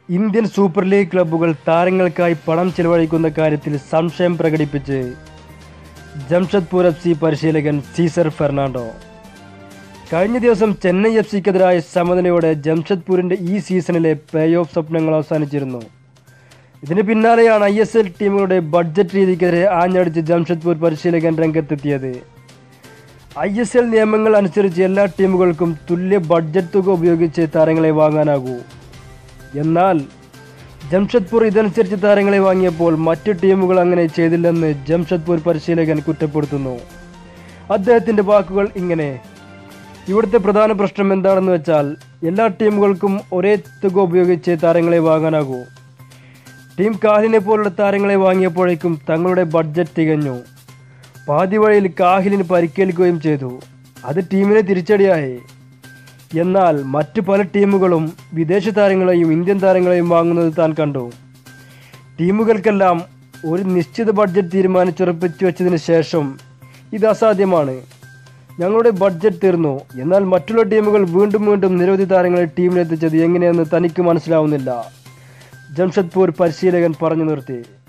Indian super league ക്ലബ്ബുകൾ താരങ്ങൾക്കായി പണം ചെലവഴിക്കുന്ന കാര്യത്തിൽ സംശയം പ്രകടിപ്പിച്ച് ജംഷഡ്പൂർ എഫ് സി പരിശീലകൻ സീസർ ഫെർണാണ്ടോ കഴിഞ്ഞ ദിവസം ചെന്നൈ എഫ് സിക്കെതിരായ സമനിലയോടെ ജംഷഡ്പൂരിൻ്റെ ഈ സീസണിലെ പ്ലേ ഓഫ് സ്വപ്നങ്ങൾ അവസാനിച്ചിരുന്നു ഇതിന് പിന്നാലെയാണ് ഐ എസ് എൽ ടീമുകളുടെ ബഡ്ജറ്റ് രീതിക്കെതിരെ ആഞ്ഞടിച്ച് ജംഷഡ്പൂർ പരിശീലകൻ രംഗത്തെത്തിയത് ഐ എസ് എൽ നിയമങ്ങൾ അനുസരിച്ച് എല്ലാ ടീമുകൾക്കും തുല്യ ബഡ്ജറ്റ് തുക ഉപയോഗിച്ച് താരങ്ങളെ വാങ്ങാനാകൂ എന്നാൽ ജംഷഡ്പൂർ ഇതനുസരിച്ച് താരങ്ങളെ വാങ്ങിയപ്പോൾ മറ്റു ടീമുകൾ അങ്ങനെ ചെയ്തില്ലെന്ന് ജംഷഡ്പൂർ പരിശീലകൻ കുറ്റപ്പെടുത്തുന്നു അദ്ദേഹത്തിൻ്റെ വാക്കുകൾ ഇങ്ങനെ ഇവിടുത്തെ പ്രധാന പ്രശ്നം എന്താണെന്ന് വെച്ചാൽ എല്ലാ ടീമുകൾക്കും ഒരേ തുക ഉപയോഗിച്ച് താരങ്ങളെ വാങ്ങാനാകൂ ടീം കാഹിലിനെ പോലുള്ള താരങ്ങളെ വാങ്ങിയപ്പോഴേക്കും തങ്ങളുടെ ബഡ്ജറ്റ് തികഞ്ഞു പാതി വഴിയിൽ കാഹിലിന് പരിക്കേൽക്കുകയും ചെയ്തു അത് ടീമിനെ തിരിച്ചടിയായി എന്നാൽ മറ്റു പല ടീമുകളും വിദേശ താരങ്ങളെയും ഇന്ത്യൻ താരങ്ങളെയും വാങ്ങുന്നത് താൻ കണ്ടു ടീമുകൾക്കെല്ലാം ഒരു നിശ്ചിത ബഡ്ജറ്റ് തീരുമാനിച്ചുറപ്പിച്ചു വെച്ചതിന് ശേഷം ഇത് അസാധ്യമാണ് ഞങ്ങളുടെ ബഡ്ജറ്റ് തീർന്നു എന്നാൽ മറ്റുള്ള ടീമുകൾ വീണ്ടും വീണ്ടും നിരവധി താരങ്ങളെ ടീമിലെത്തിച്ചത് എങ്ങനെയെന്ന് തനിക്ക് മനസ്സിലാവുന്നില്ല ജംഷഡ്പൂർ പരിശീലകൻ പറഞ്ഞു നിർത്തി